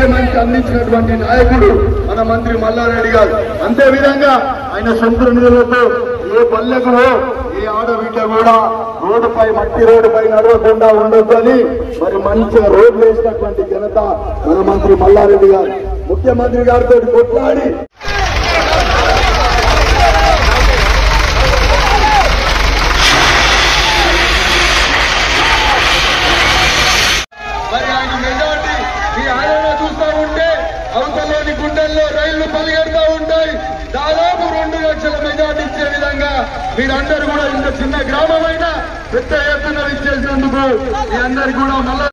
ఉద్యమానికి అందించినటువంటి నాయకుడు మన మంత్రి మల్లారెడ్డి గారు అంతే విధంగా ఆయన సొంత నిధులతో ఏ పల్లెకు ఏ ఆడబిడ్డ కూడా రోడ్డుపై మట్టి రోడ్డుపై నడవకుండా ఉండొద్దు అని మరి మంచిగా రోడ్లు వేసినటువంటి ఘనత మన మంత్రి మల్లారెడ్డి గారు ముఖ్యమంత్రి గారితో కొట్లాడి మరి ఆయన మెజార్టీ మీ ఆయన చూస్తా ఉంటే అవతలోని గుండెల్లో రైళ్లు పరిగెడతా ఉంటాయి దాదాపు రెండు లక్షల మెజార్టీ ఇచ్చే విధంగా మీరందరూ కూడా ఇంత చిన్న గ్రామమైన పెద్ద ఎత్తున ఇచ్చేసినందుకు మీ అందరికి కూడా మళ్ళా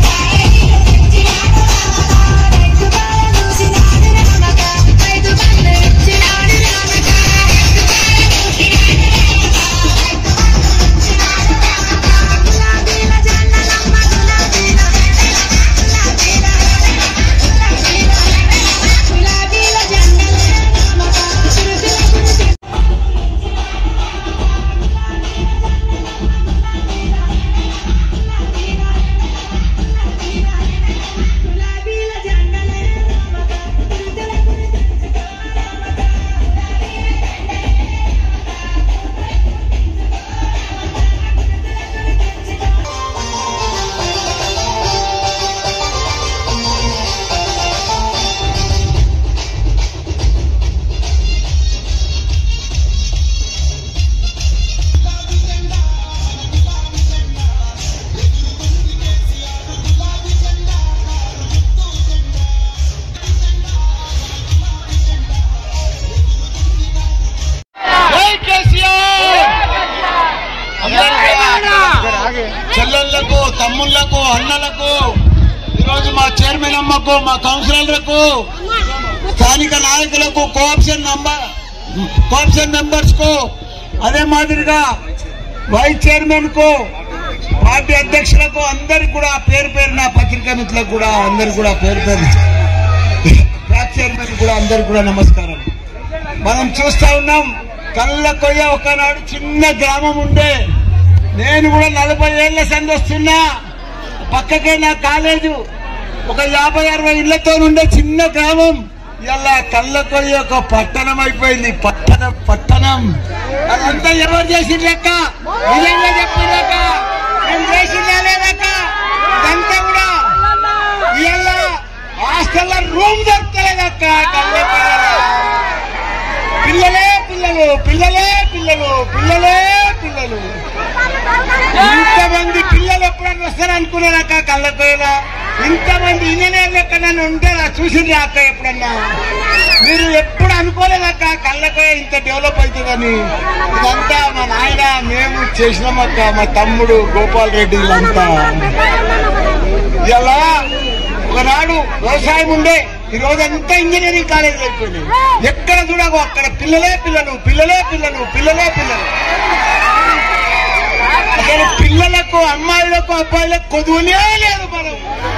చెల్లెళ్లకు తమ్ముళ్లకు అన్నలకు ఈరోజు మా చైర్మన్ అమ్మకు మా కౌన్సిలర్లకు స్థానిక నాయకులకు కోఆప్షన్ నంబర్ కోఆప్షన్ మెంబర్స్ కు అదే మాదిరిగా వైస్ చైర్మన్ కు పార్టీ అధ్యక్షులకు అందరికి కూడా పేరు పేరు నా పత్రికా మిత్రులకు కూడా అందరికి కూడా పేరు పేరు బ్లాక్ చైర్మన్ కూడా అందరికి కూడా నమస్కారం మనం చూస్తా ఉన్నాం కళ్ళ కొయ్య ఒకనాడు చిన్న గ్రామం ఉండే నేను కూడా నలభై ఏళ్ల సంది వస్తున్నా పక్కకే నా కాలేజు ఒక యాభై అరవై ఇళ్లతో ఉండే చిన్న గ్రామం ఇలా కళ్ళ కొయ్య ఒక పట్టణం అయిపోయింది పట్టణ పట్టణం అదంతా ఎవరు చేసిండ్రక్క నిజంగా చెప్పిండ్రక్క నేను చేసిందా లేదక్క ఇదంతా కూడా ఇలా హాస్టల్లో రూమ్ దొరకలేదక్క కళ్ళ కొయ్యలో పిల్లలే పిల్లలు పిల్లలే పిల్లలు పిల్లలే పిల్లలు ఇంతమంది పిల్లలు ఎప్పుడన్నా వస్తారు అనుకున్నారక్క కళ్ళకోయల ఇంతమంది ఇంజనీర్లు ఎక్కడన్నా ఉంటారా చూసిండ్రా అక్క ఎప్పుడన్నా మీరు ఎప్పుడు అనుకోలేదక్క కళ్ళకోయ ఇంత డెవలప్ అవుతుందని ఇదంతా మా నాయన మేము చేసినామక్క మా తమ్ముడు గోపాల్ రెడ్డి వీళ్ళంతా ఇలా ఒకనాడు వ్యవసాయం ఉండే ఈ రోజంతా ఇంజనీరింగ్ కాలేజీలు అయిపోయింది ఎక్కడ చూడకు అక్కడ పిల్లలే పిల్లలు పిల్లలే పిల్లలు పిల్లలే పిల్లలు అసలు పిల్లలకు అమ్మాయిలకు అబ్బాయిలకు కొదువులే లేదు మనం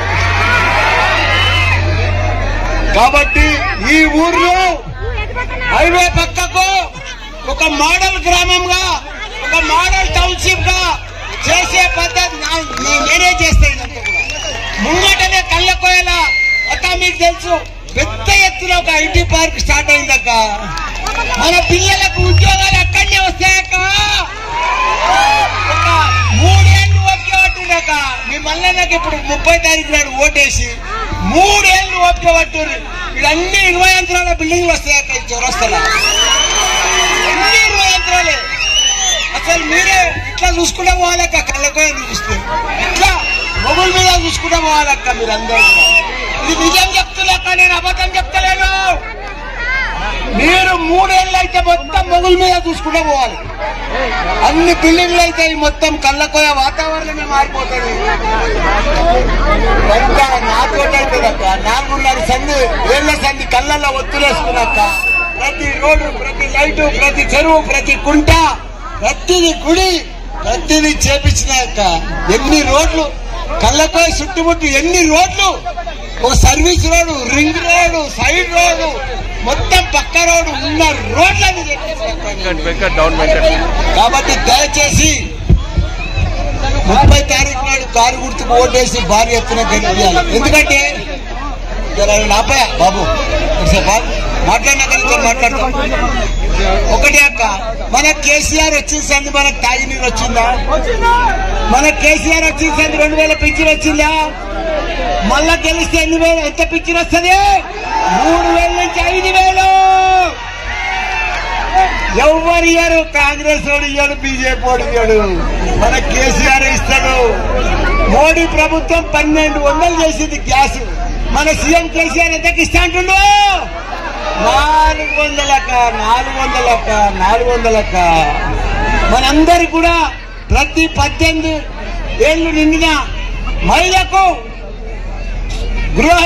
కాబట్టి ఈ ఊర్లో హైవే పక్కకు ఒక మోడల్ గ్రామంగా ఒక మోడల్ టౌన్షిప్ గా చేసే పద్ధతి నా- నే- నేనే చేస్తాను ఇదంతా కూడా. ముంగటనే కళ్ళకోయల అక్క మీకు తెలుసు పెద్ద ఎత్తున ఒక ఐటీ పార్క్ స్టార్ట్ అయిందక్క మన పిల్లలకు ఉద్యోగాలు అక్కడనే వస్తాయక్క ఒక మూడేళ్లు ఓపిక పట్టిందక్క మీ మల్లన్నకి ఇప్పుడు ముప్పై తారీఖు నాడు ఓటేసి మూడేళ్లు ఓపిక పట్టుంది ఇవన్నీ ఇరవై యంత్రాల బిల్డింగ్లు వస్తాయక్క ఈ చౌరస్తలో అన్ని ఇరవై యంత్రాలే అసలు మీరే ఇట్లా చూసుకుంటే పోవాలక్క కళ్ళకోయ చూస్తే ఇట్లా మొగుల మీద చూసుకుంటే పోవాలక్క మీరందరూ ఇది నిజం చెప్తున్నాక నేను అబద్ధం చెప్తలేను మీరు మూడేళ్ళు అయితే మొత్తం మొగుల మీద చూసుకుంటే పోవాలి అన్ని బిల్డింగ్లు అయితే ఈ మొత్తం కళ్ళకోయ వాతావరణమే మారిపోతుంది అంతా నాతో అవుతుందక్క నాలుగున్నర సంది ఏళ్ల సంది కళ్ళల్లో ఒత్తులేసుకున్నాక ప్రతి రోడ్డు ప్రతి లైటు ప్రతి చెరువు ప్రతి కుంట ప్రతిది గుడి ప్రతిది చేపించినాక ఎన్ని రోడ్లు కళ్ళకోయ చుట్టుముట్టు ఎన్ని రోడ్లు ఒక service road ring road side road మొత్తం పక్క రోడ్డు ఉన్న రోడ్లని చేపించినాక కాబట్టి దయచేసి ముప్పై తారీఖు నాడు కారు గుర్తుకు ఓటేసి భారీ ఎత్తున గెలిపించాలి ఎందుకంటే జర నాపయా బాబు ఒకసేపు ఆగు. మాట్లాడినా కదా మాట్లాడతాం ఒకటి అక్క మన కేసీఆర్ వచ్చింది మనకు తాగి నీరు వచ్చిందా మన కేసీఆర్ వచ్చింది రెండు వేల పింఛన్ వచ్చిందా మళ్ళా గెలిస్తే ఎన్ని వేలు ఎంత పింఛన్ వస్తుంది మూడు వేల నుంచి ఐదు వేలు ఎవరు ఇయ్యారు కాంగ్రెస్ వాడు ఇయ్యాడు బీజేపీ వాడు ఇయ్యాడు మన కేసీఆర్ ఇస్తాడు మోడీ ప్రభుత్వం పన్నెండు వందలు చేసింది గ్యాస్ మన సీఎం కేసీఆర్ ఎంతకి ఇస్తా అంటుండు నాలుగు వందలక నాలుగు వందలక నాలుగు వందలక మనందరికి కూడా ప్రతి పద్దెనిమిది ఏళ్ళు నిండిన మహిళకు గృహ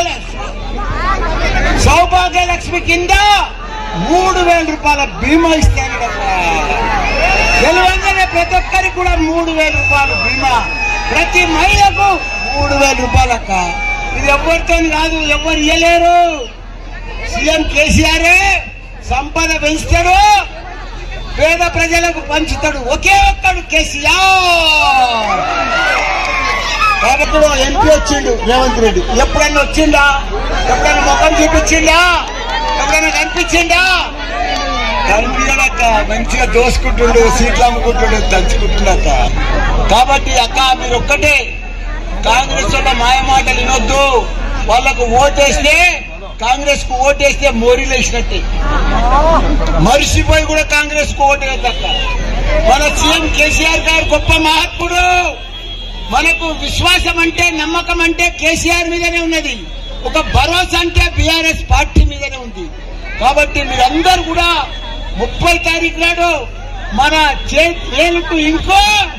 సౌభాగ్య లక్ష్మి కింద మూడు వేల రూపాయల బీమా ఇస్తాను కదా తెలివంగానే ప్రతి ఒక్కరికి కూడా మూడు వేల రూపాయలు బీమా ప్రతి మహిళకు మూడు వేల రూపాయలక్క ఇది ఎవరితో కాదు ఎవరు ఇయ్యలేరు సీఎం కేసీఆర్ సంపద పెంచుతాడు పేద ప్రజలకు పంచుతాడు ఒకే ఒక్కడు కేసీఆర్ కాబట్టి ఎంపీ వచ్చిండు రేవంత్ రెడ్డి ఎప్పుడన్నా వచ్చిండా ఎప్పుడన్నా ముఖం చూపించిండా ఎప్పుడన్నా కనిపించిండా కనిపించడక్క మంచిగా దోసుకుంటుండు సీట్లు అమ్ముకుంటుండు దంచుకుంటుండక్క కాబట్టి అక్క మీరు ఒక్కటే కాంగ్రెస్ వాళ్ళ మాయ మాటలు వినొద్దు వాళ్ళకు ఓటేస్తే కాంగ్రెస్ కు ఓటేస్తే మోరీలు వేసినట్టే మరిసిపోయి కూడా కాంగ్రెస్ కు ఓటేద్దక్క మన సీఎం కేసీఆర్ గారు గొప్ప మహాత్ముడు మనకు విశ్వాసం అంటే నమ్మకం అంటే కేసీఆర్ మీదనే ఉన్నది ఒక భరోసా అంటే బీఆర్ఎస్ పార్టీ మీదనే ఉంది కాబట్టి మీరందరూ కూడా ముప్పై తారీఖు నాడు మన చేతులకు ఇంకో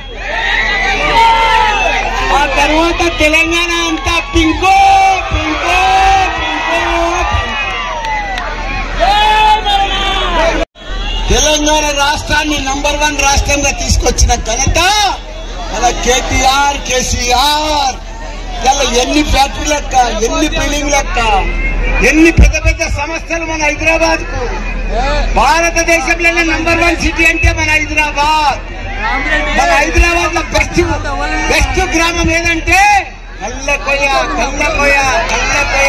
ఆ తర్వాత తెలంగాణ అంతా పింకో పింకో పింకో తెలంగాణ రాష్ట్రాన్ని నంబర్ వన్ రాష్ట్రంగా తీసుకొచ్చిన ఘనత మన కేటీఆర్ కేసీఆర్ ఇలా ఎన్ని ఫ్యాక్టరీ లెక్క ఎన్ని బిల్డింగ్ లెక్క ఎన్ని పెద్ద పెద్ద సంస్థలు మన హైదరాబాద్ కు భారతదేశంలోనే నంబర్ వన్ సిటీ అంటే మన హైదరాబాద్ మన హైదరాబాద్ లో బెస్ట్ బెస్ట్ గ్రామం ఏదంటే కల్లకొయ కల్లకొయ కల్లకొయ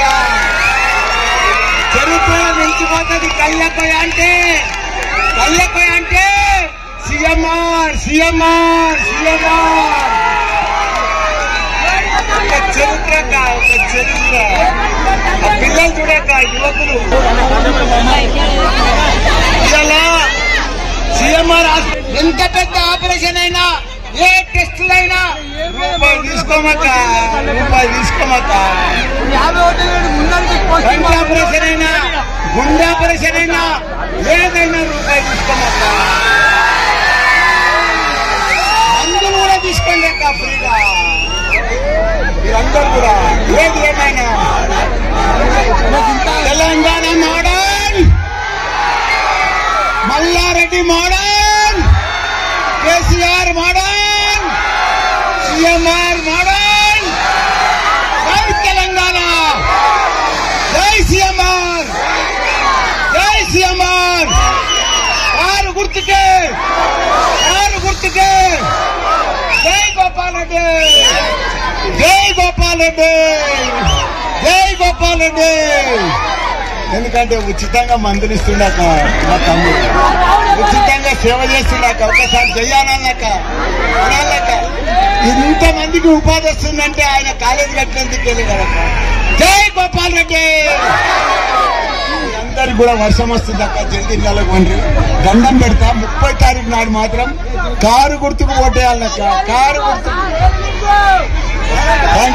చరిత్ర మించిపోతుంది కల్లకొయ అంటే కల్లకొయ అంటే సిఎంఆర్ సిఎంఆర్ సిఎంఆర్ ఒక చరిత్ర కా, ఒక చరిత్ర ఆ పిల్లలు చూడక యువకులు ఇలా సిఎంఆర్ ఎంత పెద్ద ఆపరేషన్ అయినా ఏ టెస్టులైనా రూపాయి తీసుకోమక్క రూపాయి తీసుకోమక్క కంటి ఆపరేషన్ అయినా గుండె ఆపరేషన్ అయినా ఏదైనా రూపాయి తీసుకోమక్క మందులు కూడా తీసుకోండి అక్క ఫ్రీగా మీరందరూ కూడా ఏది ఏమైనా Telangana model Mallareddy model KCR model CMR model జై తెలంగాణ జై సిఎంఆర్ జై సిఎంఆర్ ఆరు గుర్తుకే ఆరు గుర్తుకే జై గోపాల్ రెడ్డి జై గోపాల్ రెడ్డి జై గోపాల్ రెడ్డి ఎందుకంటే ఉచితంగా మందులు ఇస్తుండక మా తమ్ముడు ఉచితంగా సేవ చేస్తుండక ఒకసారి చెయ్యాలన్నాక అనాలక ఇంతమందికి ఉపాధి వస్తుందంటే ఆయన కాలేజీ కట్టినందుకు వెళ్ళి కదక్క జై గోపాల్ రెడ్డి అందరికి కూడా వర్షం వస్తుంది అక్క జల్దీ నెలకొండ్రి దండం పెడతా ముప్పై తారీఖు నాడు మాత్రం కారు గుర్తుకు ఓటేయాలక్క కారు గుర్తుకు థ్యాంక్